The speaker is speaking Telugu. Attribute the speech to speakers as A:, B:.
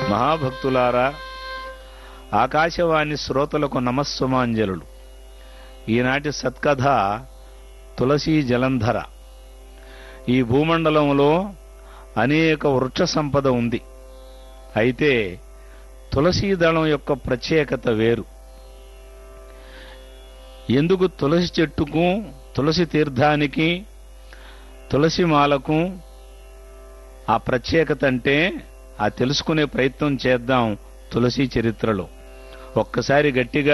A: మహాభక్తులారా ఆకాశవాణి శ్రోతలకు నమస్సుమాంజలులు ఈనాటి సత్కథ తులసీ జలంధర ఈ భూమండలంలో అనేక వృక్ష సంపద ఉంది అయితే తులసీ దళం యొక్క ప్రత్యేకత వేరు ఎందుకు తులసి చెట్టుకు తులసి తీర్థానికి తులసి మాలకు ఆ ప్రత్యేకత అంటే ఆ తెలుసుకునే ప్రయత్నం చేద్దాం తులసి చరిత్రలో ఒక్కసారి గట్టిగా